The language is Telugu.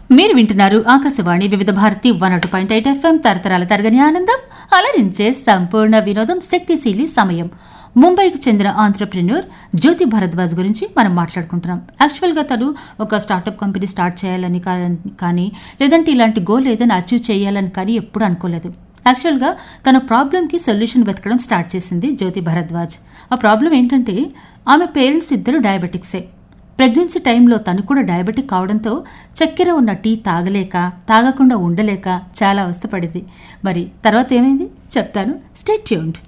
మీరు వింటున్నారు ఆకాశవాణి వివిధ భారతి వన్ అటు పాయింట్ ఎయిట్ ఎఫ్ఎం తరతరాల తరగని ఆనందం అలరించే సంపూర్ణ వినోదం శక్తిశీలి సమయం ముంబైకి చెందిన ఆంటర్ప్రెన్యూర్ జ్యోతి భరద్వాజ్ గురించి మనం మాట్లాడుకుంటున్నాం యాక్చువల్గా తను ఒక స్టార్టప్ కంపెనీ స్టార్ట్ చేయాలని కా- కానీ లేదంటే ఇలాంటి గోల్ ఏదైనా అచీవ్ చేయాలని కానీ ఎప్పుడు అనుకోలేదు యాక్చువల్గా తన ప్రాబ్లంకి సొల్యూషన్ వెతకడం స్టార్ట్ చేసింది జ్యోతి భరద్వాజ్ ఆ ప్రాబ్లం ఏంటంటే ఆమె పేరెంట్స్ ఇద్దరు డయాబెటిక్సే ప్రెగ్నెన్సీ టైంలో తను కూడా డయాబెటిక్ కావడంతో చక్కెర ఉన్న టీ తాగలేక తాగకుండా ఉండలేక చాలా అవస్థపడింది మరి తర్వాత ఏమైంది చెప్తాను స్టేట్ ట్యూన్డ్